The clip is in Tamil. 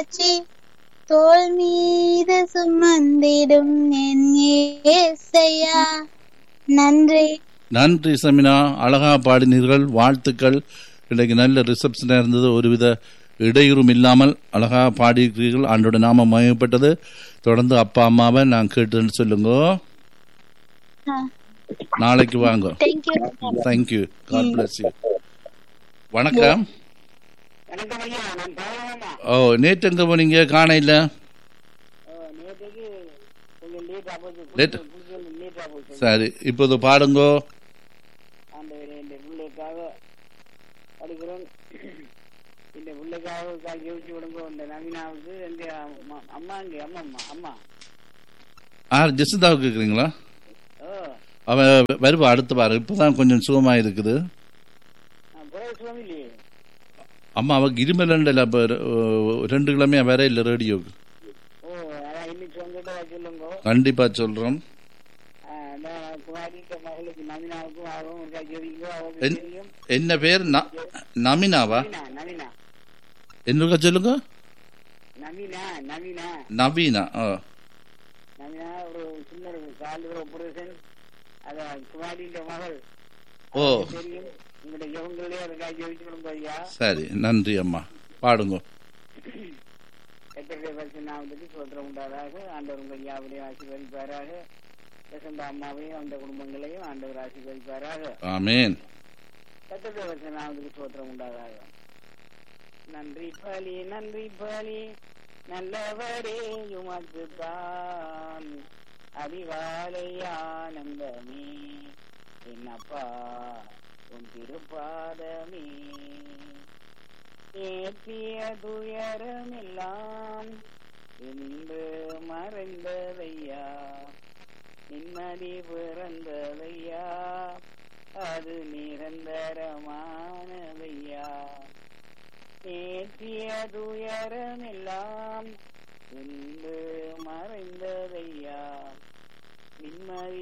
காட்சி தோல் மீது சுமந்திடும் என் ஏசையா நன்றி நன்றி சமினா அழகா பாடினீர்கள் வாழ்த்துக்கள் இன்றைக்கு நல்ல ரிசப்ஷனாக இருந்தது ஒருவித இடையூறும் இல்லாமல் அழகா பாடியிருக்கிறீர்கள் ஆண்டோட நாம மயப்பட்டது தொடர்ந்து அப்பா அம்மாவை நான் கேட்டுன்னு சொல்லுங்க நாளைக்கு வாங்க thank you thank you god bless you வணக்கம் வணக்கம் ஐயா நான் பாவமா ஓ நேற்று எங்க போனீங்க காண இல்ல நேற்றுக்கு கொஞ்சம் லேட்டா போச்சு Late. லேட்டா போச்சு சரி இப்போது பாடுங்கோ ஆண்டவரே இந்த பிள்ளைக்காக படிக்கிறோம் இந்த பிள்ளைக்காக யோசிச்சு விடுங்க இந்த நவீனாவுக்கு எங்க அம்மா- அம்மா இங்க அம்மா அம்மா அம்மா ஆ ஜெசிதாவுக்கு கேட்குறீங்களா ஓ அவன் வருவா அடுத்த வாரம் இப்போதான் கொஞ்சம் சுகமாக இருக்குது நான் பிறகு சுவாமிலையே அம்மா அவ இருமலண்டல அப்போ ரெண்டு கிழமையா வேற இல்லை ரேடியோக்கு ஓ அதான் இன்னைக்கு உங்ககிட்ட சொல்லுங்க கண்டிப்பா சொல்றோம் குமாரிட்ட மகளுக்கு நவீனாவுக்கும் ஆகும் இருக்கா ஜோதிக்கோ அவருக்கு என்- தெரியும் என்ன பேர் ந- நமினாவா நவீனா நவீனா என்னக்கா சொல்லுங்க நவீனா நவீனா நவீனா ஓ நவீனா ஒரு சின்ன ஒரு கால் ஒரு ஆபரேஷன் அத குமாரின்ற மகள் ஓ அவருக்கு தெரியும் உங்களுடைய யோகங்களே இருக்கா ஜோதிச்சு விடுங்க ஐயா சரி நன்றி அம்மா பாடுங்க எத்தனை நாமத்துக்கு சோத்திரம் உண்டாதாக ஆண்டவர் உங்கள் யாவரையும் ஆசீர்வதிப்பாராக வசந்த அம்மாவையும் அந்த குடும்பங்களையும் ஆண்டவர் ஆசீர்வதிப்பாராக ஆமேன் எத்தனை நாமத்துக்கு சோத்திரம் உண்டாதாக நன்றி பலி நன்றி பலி நல்லவரே உமக்கு தான் அதிகாலை ஆனந்தமே என்னப்பா உன் திருப்பாதமே ஏற்றிய துயரமெல்லாம் இன்று மறைந்ததையா நிம்மதி பிறந்ததையா அது நிரந்தரமானதையா ஏற்றிய துயரமெல்லாம் இன்று மறைந்ததையா நிம்மதி